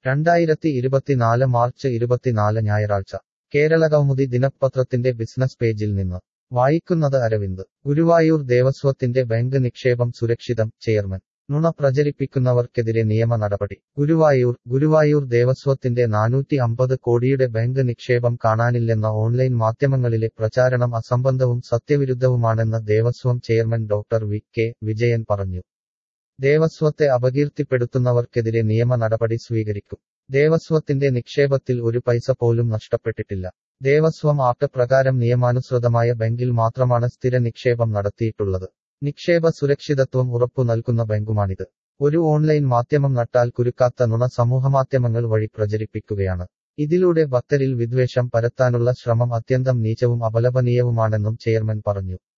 രണ്ടായിരത്തി ഇരുപത്തിനാല് മാർച്ച് ഇരുപത്തിനാല് ഞായറാഴ്ച കേരളകൗമുദി ദിനപത്രത്തിന്റെ ബിസിനസ് പേജിൽ നിന്ന് വായിക്കുന്നത് അരവിന്ദ് ഗുരുവായൂർ ദേവസ്വത്തിന്റെ ബാങ്ക് നിക്ഷേപം സുരക്ഷിതം ചെയർമാൻ നുണ പ്രചരിപ്പിക്കുന്നവർക്കെതിരെ നിയമ നടപടി ഗുരുവായൂർ ഗുരുവായൂർ ദേവസ്വത്തിന്റെ നാനൂറ്റി അമ്പത് കോടിയുടെ ബാങ്ക് നിക്ഷേപം കാണാനില്ലെന്ന ഓൺലൈൻ മാധ്യമങ്ങളിലെ പ്രചാരണം അസംബന്ധവും സത്യവിരുദ്ധവുമാണെന്ന് Devaswom chairman doctor V K Vijayan പറഞ്ഞു ദേവസ്വത്തെ അപകീർത്തിപ്പെടുത്തുന്നവർക്കെതിരെ നിയമ നടപടി സ്വീകരിക്കും ദേവസ്വത്തിന്റെ നിക്ഷേപത്തിൽ ഒരു പൈസ പോലും നഷ്ടപ്പെട്ടിട്ടില്ല ദേവസ്വം ആക്ട് പ്രകാരം നിയമാനുസൃതമായ ബാങ്കിൽ മാത്രമാണ് സ്ഥിര നിക്ഷേപം നടത്തിയിട്ടുള്ളത് നിക്ഷേപ സുരക്ഷിതത്വം ഉറപ്പു നൽകുന്ന ബാങ്കുമാണിത് ഒരു ഓൺലൈൻ മാധ്യമം നട്ടാൽ കുരുക്കാത്ത നുണ സമൂഹമാധ്യമങ്ങൾ വഴി പ്രചരിപ്പിക്കുകയാണ് ഇതിലൂടെ ഭക്തരിൽ വിദ്വേഷം പരത്താനുള്ള ശ്രമം അത്യന്തം നീചവും അപലപനീയവുമാണെന്നും ചെയർമാൻ പറഞ്ഞു